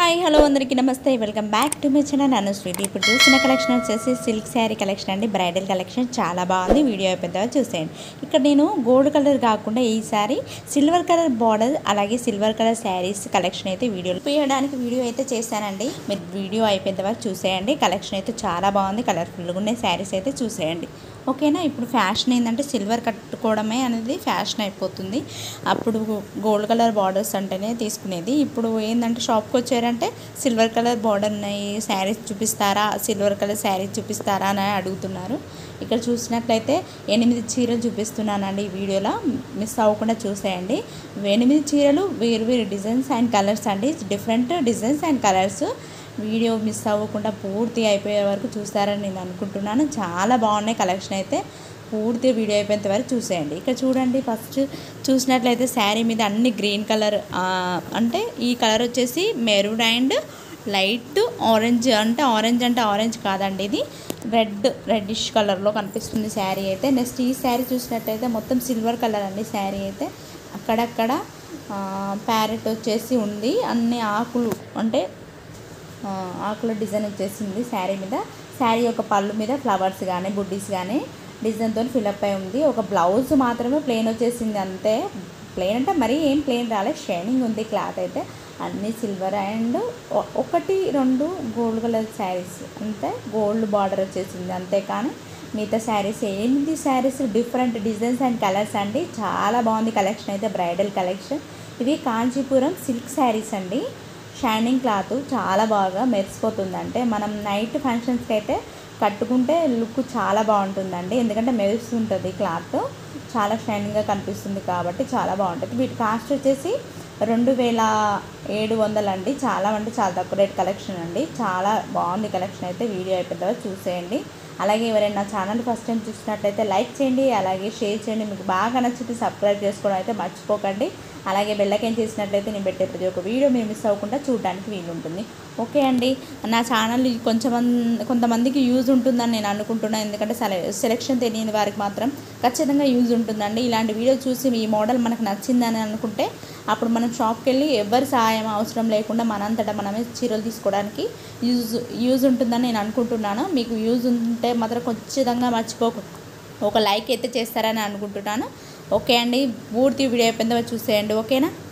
hi hello అందరికీ నమస్తే welcome back to my channel నన్ను స్వీట్ ఇప్పుడు చూసిన కలెక్షన్ వచ్చేసి సిల్క్ శారీ కలెక్షన్ అండి బ్రైడల్ కలెక్షన్ చాలా బాగుంది వీడియో అయిపోయిందా చూసేయండి ఇక్కడ నేను గోల్డ్ కలర్ కాకుండా ఈ సారీ సిల్వర్ కలర్ బార్డర్ అలాగే సిల్వర్ కలర్ శారీస్ కలెక్షన్ అయితే వీడియోలో వేయడానికి వీడియో అయితే చేశానండి మీరు వీడియో అయిపోయిన వరకు చూసేయండి కలెక్షన్ అయితే చాలా బాగుంది కలర్ఫుల్గా ఉన్నాయి శారీస్ అయితే చూసేయండి ఓకేనా ఇప్పుడు ఫ్యాషన్ ఏంటంటే సిల్వర్ కట్టుకోవడమే అనేది ఫ్యాషన్ అయిపోతుంది అప్పుడు గోల్డ్ కలర్ బార్డర్స్ అంటేనే తీసుకునేది ఇప్పుడు ఏంటంటే షాప్కి వచ్చారంటే సిల్వర్ కలర్ బార్డర్ ఉన్నాయి శారీస్ చూపిస్తారా సిల్వర్ కలర్ శారీస్ చూపిస్తారా అని అడుగుతున్నారు ఇక్కడ చూసినట్లయితే ఎనిమిది చీరలు చూపిస్తున్నానండి ఈ వీడియోలో మిస్ అవ్వకుండా చూసేయండి ఎనిమిది చీరలు వేరు వేరు డిజైన్స్ అండ్ కలర్స్ అండి different designs and colours video miss అవ్వకుండా పూర్తి అయిపోయే వరకు చూస్తారని నేను అనుకుంటున్నాను చాలా బాగున్నాయి కలెక్షన్ అయితే పూర్తి వీడియో అయిపోయేంత వరకు చూసేయండి ఇక్కడ చూడండి ఫస్ట్ చూసినట్లయితే శారీ మీద అన్ని గ్రీన్ కలర్ అంటే ఈ కలర్ వచ్చేసి మెరూన్ అండ్ లైట్ ఆరెంజ్ అంటే ఆరెంజ్ అంటే ఆరెంజ్ కాదండి ఇది రెడ్ రెడ్డిష్ కలర్లో కనిపిస్తుంది శారీ అయితే నెక్స్ట్ ఈ శారీ చూసినట్టయితే మొత్తం సిల్వర్ కలర్ అండి శారీ అయితే అక్కడక్కడ ప్యారెట్ వచ్చేసి ఉంది అన్ని ఆకులు అంటే ఆ, ఆకుల డిజైన్ వచ్చేసింది శారీ మీద శారీ యొక్క పళ్ళు మీద ఫ్లవర్స్ కానీ బుడ్డీస్ కానీ డిజైన్తో ఫిలప్ అయి ఉంది ఒక బ్లౌజ్ మాత్రమే ప్లెయిన్ వచ్చేసింది అంతే ప్లెయిన్ అంటే మరీ ఏం ప్లెయిన్ రాలేదు షైనింగ్ ఉంది క్లాత్ అయితే అన్నీ సిల్వర్ అండ్ ఒ- ఒకటి రెండు గోల్డ్ కలర్ శారీస్ అంతే గోల్డ్ బార్డర్ వచ్చేసింది అంతే కానీ మిగతా శారీస్ ఎనిమిది saris different designs and colours అండి చాలా బాగుంది కలెక్షన్ అయితే బ్రైడల్ కలెక్షన్ ఇవి కాంచీపురం సిల్క్ శారీస్ అండి షైనింగ్ క్లాత్ చాలా బాగా మెరిసిపోతుంది అంటే మనం నైట్ ఫంక్షన్స్కి అయితే కట్టుకుంటే లుక్ చాలా బాగుంటుందండి ఎందుకంటే మెరుస్తుంటుంది క్లాత్ చాలా షైనింగ్గా కనిపిస్తుంది కాబట్టి చాలా బాగుంటుంది వీటి కాస్ట్ వచ్చేసి రెండు వేల ఏడు వందలు అండి చాలా అంటే చాలా తక్కువ రేట్ కలెక్షన్ అండి చాలా బాగుంది కలెక్షన్ అయితే వీడియో అయిపోతుందో చూసేయండి అలాగే ఎవరైనా నా ఛానల్ ఫస్ట్ టైం చూసినట్లయితే లైక్ చేయండి అలాగే షేర్ చేయండి మీకు బాగా నచ్చితే సబ్స్క్రైబ్ చేసుకోవడం అయితే మర్చిపోకండి అలాగే బెల్లకేం చేసినట్లయితే నేను పెట్టే ప్రతి ఒక్క వీడియో మీరు మిస్ అవ్వకుండా చూడడానికి వీలు ఉంటుంది ఓకే అండి నా ఛానల్ కొంచెం కొంతమందికి యూజ్ ఉంటుందని నేను అనుకుంటున్నాను ఎందుకంటే సెల సెలెక్షన్ తెలియని వారికి మాత్రం ఖచ్చితంగా యూజ్ ఉంటుందండి ఇలాంటి వీడియో చూసి ఈ మోడల్ మనకు నచ్చిందని అనుకుంటే అప్పుడు మనం షాప్కి వెళ్ళి ఎవరి సహాయం అవసరం లేకుండా మనంతటా మనమే చీరలు తీసుకోవడానికి యూజ్ యూజ్ ఉంటుందని నేను అనుకుంటున్నాను మీకు యూజ్ ఉంటే మాత్రం ఖచ్చితంగా మర్చిపోకు ఒక లైక్ అయితే చేస్తారని అనుకుంటున్నాను ఓకే అండి పూర్తి వీడియో అయిపోయిందో చూసేయండి ఓకేనా